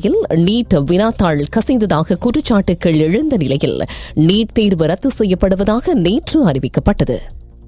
நிலையில் நீட் வினாத்தாள் கசிந்ததாக குற்றச்சாட்டுகள் எழுந்த நிலையில் நீட் தேர்வு ரத்து செய்யப்படுவதாக நேற்று அறிவிக்கப்பட்டது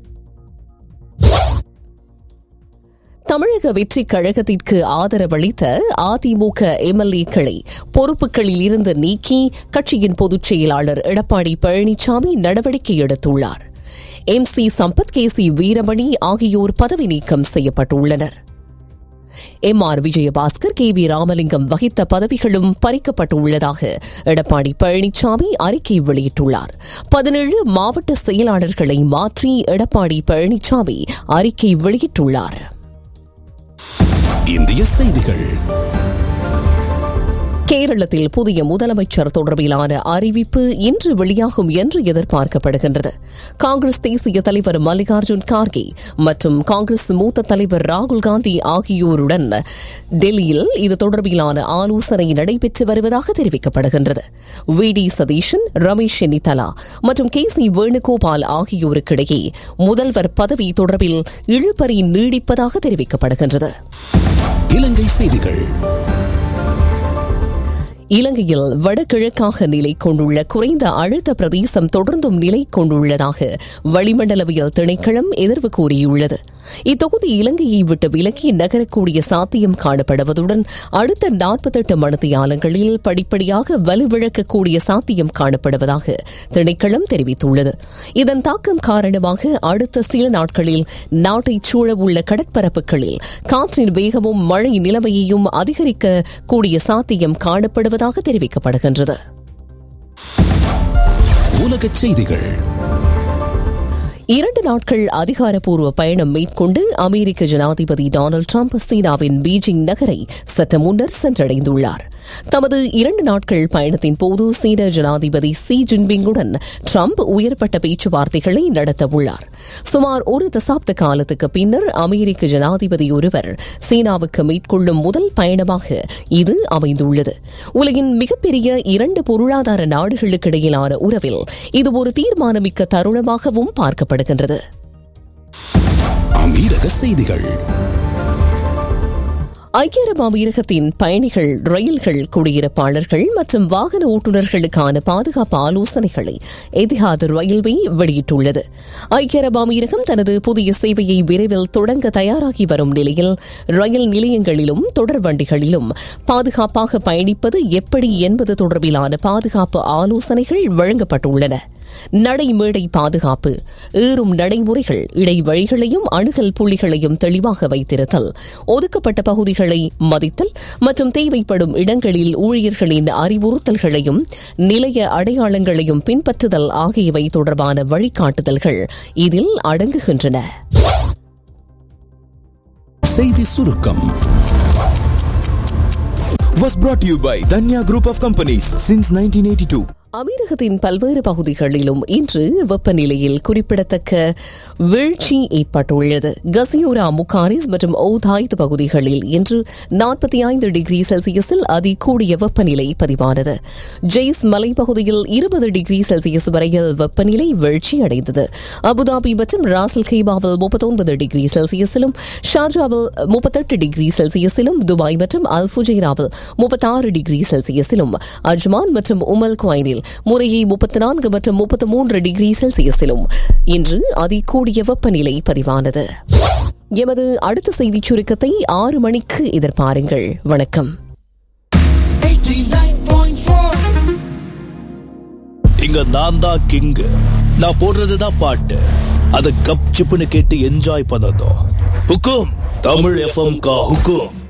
தமிழக வெற்றிக் கழகத்திற்கு ஆதரவளித்த அதிமுக எம்எல்ஏக்களை பொறுப்புகளில் இருந்து நீக்கி கட்சியின் பொதுச் செயலாளர் எடப்பாடி பழனிசாமி நடவடிக்கை எடுத்துள்ளார் M C Sampath K C Veeramani ஆகியோர் பதவி நீக்கம் செய்யப்பட்டுள்ளனர் M R Vijayabaskar K V Ramalingam வகித்த பதவிகளும் பறிக்கப்பட்டுள்ளதாக எடப்பாடி பழனிசாமி அறிக்கை வெளியிட்டுள்ளார் பதினேழு மாவட்ட செயலாளர்களை மாற்றி எடப்பாடி பழனிசாமி அறிக்கை வெளியிட்டுள்ளார் இந்திய செய்திகள் கேரளத்தில் புதிய முதலமைச்சர் தொடர்பிலான அறிவிப்பு இன்று வெளியாகும் என்று எதிர்பார்க்கப்படுகின்றது காங்கிரஸ் தேசிய தலைவர் மல்லிகார்ஜுன் கார்கே மற்றும் காங்கிரஸ் மூத்த தலைவர் ராகுல் காந்தி ஆகியோருடன் டெல்லியில் இது தொடர்பிலான ஆலோசனை நடைபெற்று வருவதாக தெரிவிக்கப்படுகின்றது வி டி சதீஷன் ரமேஷ் சென்னிதலா மற்றும் கே சி வேணுகோபால் ஆகியோருக்கிடையே முதல்வர் பதவி தொடர்பில் இழுபறி நீடிப்பதாக தெரிவிக்கப்படுகின்றது இலங்கை செய்திகள் இலங்கையில் வடகிழக்காக நிலை கொண்டுள்ள குறைந்த அழுத்த பிரதேசம் தொடர்ந்தும் நிலை கொண்டுள்ளதாக வளிமண்டலவியல் திணைக்களம் எதிர்வு கூறியுள்ளது இத்தொகுதி இலங்கையை விட்டு விலக்கி நகரக்கூடிய சாத்தியம் காணப்படுவதுடன் அடுத்த நாற்பத்தெட்டு மணித்தியாலங்களில் படிப்படியாக வலுவிழக்கக்கூடிய சாத்தியம் காணப்படுவதாக திணைக்களம் தெரிவித்துள்ளது இதன் தாக்கம் காரணமாக அடுத்த சில நாட்களில் நாட்டைச் சூழவுள்ள கடற்பரப்புகளில் காற்றின் வேகமும் மழை நிலைமையையும் அதிகரிக்கக்கூடிய சாத்தியம் காணப்படுவதாக தெரிவிக்கப்படுகின்றது உலகச் செய்திகள் இரண்டு நாட்கள் அதிகாரப்பூர்வ பயணம் மேற்கொண்டு அமெரிக்க ஜனாதிபதி டொனால்டு டிரம்ப் சீனாவின் பீஜிங் நகரை சற்று முன்னர் சென்றடைந்துள்ளார் தமது இரண்டு நாட்கள் பயணத்தின் போது சீன ஜனாதிபதி சி ஜின்பிங்குடன் டிரம்ப் உயர்பட்ட பேச்சுவார்த்தைகளை நடத்தவுள்ளார் சுமார் ஒரு தசாப்த காலத்துக்கு பின்னர் அமெரிக்க ஜனாதிபதி ஒருவர் சீனாவுக்கு மேற்கொள்ளும் முதல் பயணமாக இது அமைந்துள்ளது உலகின் மிகப்பெரிய இரண்டு பொருளாதார நாடுகளுக்கிடையிலான உறவில் இது ஒரு தீர்மானமிக்க தருணமாகவும் பார்க்கப்படுகின்றது அமீரக செய்திகள் ஐக்கிய அரபு அமீரகத்தின் பயணிகள் ரயில்கள் குடியிருப்பாளர்கள் மற்றும் வாகன ஓட்டுநர்களுக்கான பாதுகாப்பு ஆலோசனைகளை எதிஹாத் ரயில்வே வெளியிட்டுள்ளது ஐக்கிய அரபு அமீரகம் தனது புதிய சேவையை விரைவில் தொடங்க தயாராகி வரும் நிலையில் ரயில் நிலையங்களிலும் தொடர் வண்டிகளிலும் பாதுகாப்பாக பயணிப்பது எப்படி என்பது தொடர்பிலான பாதுகாப்பு ஆலோசனைகள் வழங்கப்பட்டுள்ளன நடைமேடை பாதுகாப்பு ஏறும் நடைமுறைகள் இடைவழிகளையும் அணுகல் புள்ளிகளையும் தெளிவாக வைத்திருத்தல் ஒதுக்கப்பட்ட பகுதிகளை மதித்தல் மற்றும் தேவைப்படும் இடங்களில் ஊழியர்களின் அறிவுறுத்தல்களையும் நிலைய அடையாளங்களையும் பின்பற்றுதல் ஆகியவை தொடர்பான வழிகாட்டுதல்கள் இதில் அடங்குகின்றன செய்தி சுருக்கம் was brought to you by Danya Group of Companies since 1982. அமீரகத்தின் பல்வேறு பகுதிகளிலும் இன்று வெப்பநிலையில் குறிப்பிடத்தக்க வீழ்ச்சி ஏற்பட்டுள்ளது கசியோரா முகாரிஸ் மற்றும் ஓதாய்த் பகுதிகளில் இன்று நாற்பத்தி ஐந்து டிகிரி செல்சியஸில் அதி கூடிய வெப்பநிலை பதிவானது ஜெய்ஸ் மலைப்பகுதியில் இருபது டிகிரி செல்சியஸ் வரையில் வெப்பநிலை வீழ்ச்சியடைந்தது அபுதாபி மற்றும் ராசல் ஹைபாவில் முப்பத்தொன்பது டிகிரி செல்சியஸிலும் ஷார்ஜாவில் முப்பத்தெட்டு டிகிரி செல்சியஸிலும் துபாய் மற்றும் அல்புஜைராவில் முப்பத்தாறு டிகிரி செல்சியஸிலும் அஜ்மான் மற்றும் உமல் குவைனில் முறையே முப்பத்தி நான்கு மற்றும் முப்பத்தி மூன்று டிகிரி செல்சியஸிலும் இன்று அதிகூடிய வெப்பநிலை பதிவானது எமது அடுத்த செய்திச் சுருக்கத்தை ஆறு மணிக்கு எதிர்பாருங்கள் வணக்கம் இங்க நான் தான் கிங் நான் போடுறதுதான் பாட்டு அத கப் சிப்புன்னு கேட்டு என்ஜாய் பண்ணதும் ஹுக்கும் தமிழ் எஃப்எம் கா ஹுக்கும்